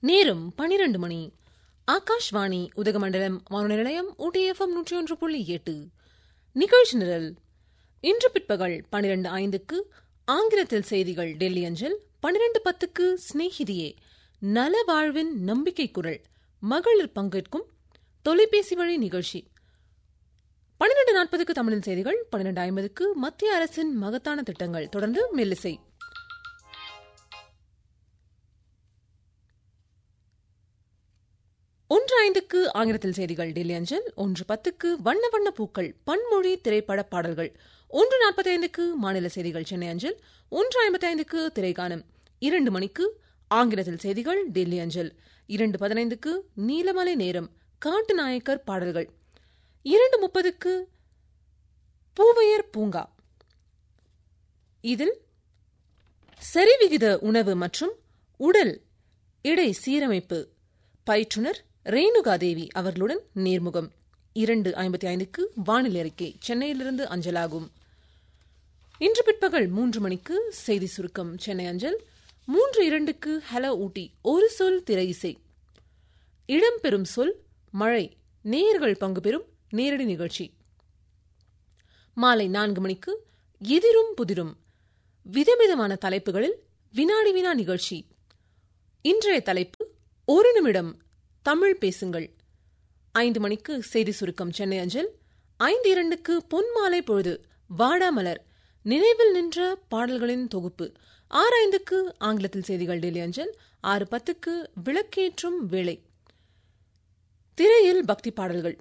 நேரம் பனிரெண்டு மணி ஆகாஷ்வாணி உதகமண்டலம் வானொலி நிலையம் ஊட்டிஎஃப்எம் நூற்றி ஒன்று புள்ளி எட்டு நிகழ்ச்சி நிரல் இன்று பிற்பகல் பனிரெண்டு ஐந்துக்கு ஆங்கிலத்தில் செய்திகள் டெல்லி அஞ்சல் பனிரெண்டு பத்துக்கு ஸ்நேகிதியே நல வாழ்வின் நம்பிக்கை குரல் மகளிர் பங்கேற்கும் தொலைபேசி வழி நிகழ்ச்சி பன்னிரண்டு நாற்பதுக்கு தமிழின் செய்திகள் பன்னிரண்டு ஐம்பதுக்கு மத்திய அரசின் மகத்தான திட்டங்கள் தொடர்ந்து மெல்லிசை ஒன்று ஐந்துக்கு ஆங்கிலத்தில் செய்திகள் டெல்லி அஞ்சல் ஒன்று பத்துக்கு வண்ண வண்ண பூக்கள் பன்மொழி திரைப்பட பாடல்கள் ஒன்று நாற்பத்தி ஐந்துக்கு மாநில செய்திகள் சென்னை அஞ்சல் ஒன்று ஐம்பத்தி ஐந்துக்கு திரைக்கானம் இரண்டு மணிக்கு ஆங்கிலத்தில் செய்திகள் டெல்லி அஞ்சல் இரண்டு பதினைந்துக்கு நீலமலை நேரம் காட்டு நாயக்கர் பாடல்கள் இரண்டு முப்பதுக்கு பூவையர் பூங்கா இதில் சரிவிகித உணவு மற்றும் உடல் இடை சீரமைப்பு பயிற்றுனர் ரேணுகா தேவி அவர்களுடன் நேர்முகம் இரண்டு ஐம்பத்தி ஐந்துக்கு வானிலை அறிக்கை சென்னையிலிருந்து அஞ்சலாகும் இன்று பிற்பகல் மூன்று மணிக்கு செய்தி சுருக்கம் சென்னை அஞ்சல் மூன்று இரண்டுக்கு ஹலோ ஊட்டி ஒரு சொல் திரை இசை இடம்பெறும் சொல் மழை நேயர்கள் பங்கு பெறும் நேரடி நிகழ்ச்சி மாலை நான்கு மணிக்கு எதிரும் புதிரும் விதவிதமான தலைப்புகளில் வினாடி வினா நிகழ்ச்சி இன்றைய தலைப்பு ஒரு நிமிடம் தமிழ் பேசுங்கள் ஐந்து மணிக்கு செய்தி சுருக்கம் சென்னை அஞ்சல் ஐந்து இரண்டுக்கு பொன்மாலை பொழுது வாடாமலர் நினைவில் நின்ற பாடல்களின் தொகுப்பு ஆறு ஐந்துக்கு ஆங்கிலத்தில் செய்திகள் டெல்லி அஞ்சல் ஆறு பத்துக்கு விளக்கேற்றும் வேளை திரையில் பக்தி பாடல்கள்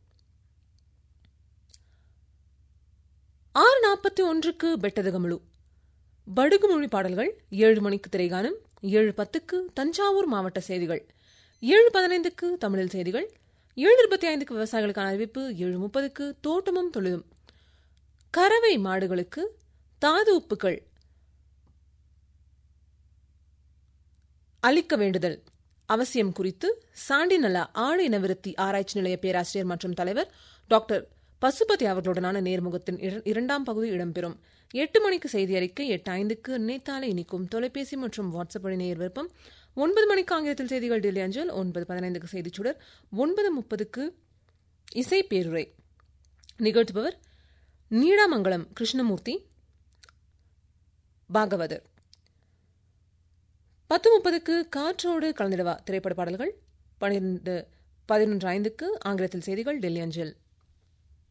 ஆறு நாற்பத்தி ஒன்றுக்கு பெட்டதகமுழு படுகுமொழி பாடல்கள் ஏழு மணிக்கு திரைகானம் ஏழு பத்துக்கு தஞ்சாவூர் மாவட்ட செய்திகள் ஏழு பதினைந்துக்கு தமிழில் செய்திகள் ஏழு இருபத்தி ஐந்துக்கு விவசாயிகளுக்கான அறிவிப்பு ஏழு முப்பதுக்கு தோட்டமும் தொழிலும் கறவை மாடுகளுக்கு தாது உப்புகள் அளிக்க வேண்டுதல் அவசியம் குறித்து சாண்டிநல ஆடு இனவிருத்தி ஆராய்ச்சி நிலைய பேராசிரியர் மற்றும் தலைவர் டாக்டர் பசுபதி அவர்களுடனான நேர்முகத்தின் இரண்டாம் பகுதி இடம்பெறும் எட்டு மணிக்கு செய்தி அறிக்கை எட்டு ஐந்துக்கு நினைத்தாலே இனிக்கும் தொலைபேசி மற்றும் வாட்ஸ்அப் வழி நேர் விருப்பம் ஒன்பது மணிக்கு ஆங்கிலத்தில் செய்திகள் டெல்லி அஞ்சல் ஒன்பது பதினைந்துக்கு செய்திச்சுடர் ஒன்பது முப்பதுக்கு இசை பேருரை நிகழ்த்துபவர் நீடாமங்கலம் கிருஷ்ணமூர்த்தி பாகவதர் பத்து முப்பதுக்கு காற்றோடு கலந்திடவா திரைப்பட பாடல்கள் பன்னிரண்டு பதினொன்று ஐந்துக்கு ஆங்கிலத்தில் செய்திகள் டெல்லி அஞ்சல்